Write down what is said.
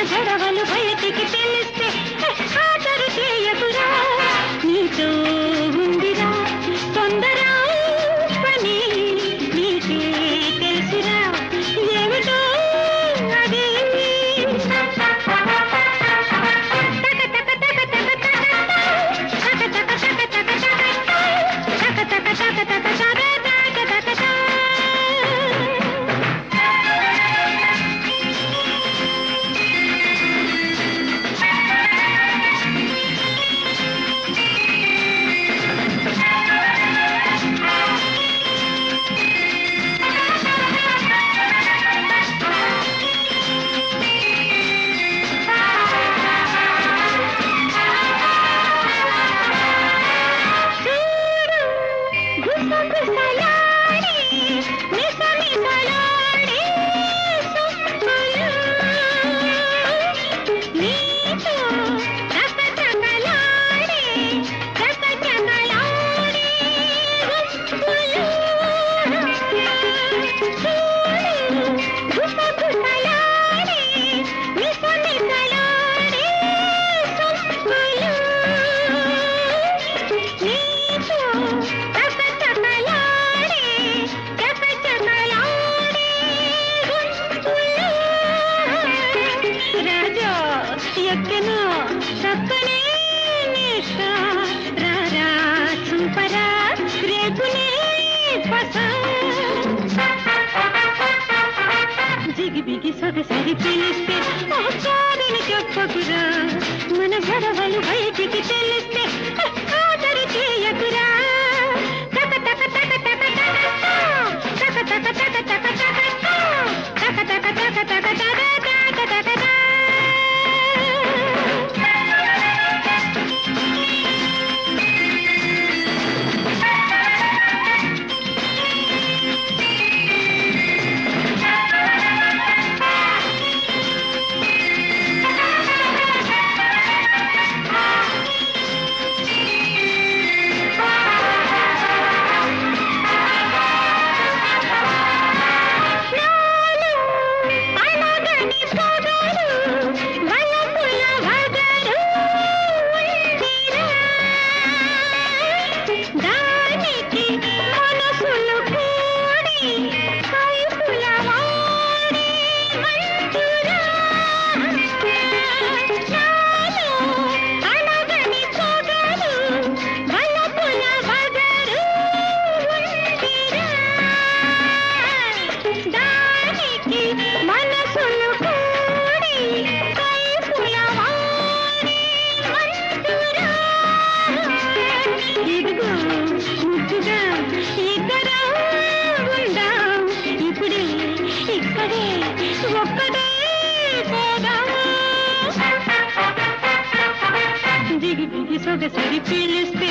గొడవలు బయటికి తెలిస్తే ఖాతరు చేయకురా నీతో ఉందిరా తొందర పని నీకే తెలుసురా ఏమిటో అది గుసగుసలాడే, మిసమిసలాడే సొంపులు. నీతో రకరకలాడే, రకరకలాడే గుంపులు. చూడు, గుసగుసలాడే, మిసమిసలాడే సొంపులు. నీతో రకరకలాడే, రకరకలాడే గుంపులు. రాజా ఎక్కను చక్కనే నిష రారా చూపరా రేపునే పస జిగిబిగి సొగసరి పిలిస్తే కాదని చెప్పకురా మన గొడవలు బయటికి తెలిస్తే ఆదరి చేయకురా తక తక తక తక తక తక తక తక తక తక తక తక తక తక తక తక తక నాలో అలగని పొగరు వలపుల వగరు ఉందిరా. దానికి మనసులు కూడి కైపుల వాడి మంచురా. నాలో అలగని పొగరు వలపుల వగరు ఉందిరా. దానికి మనసులు కూడి కైపుల వాడి మంచురా. ఇదిగో ముద్దుగా ఇద్దరం ఉందాం ఇప్పుడే ఇక్కడే ఒక్కడే పోదాం దిగి దిగి సొగసరి పీలిస్తే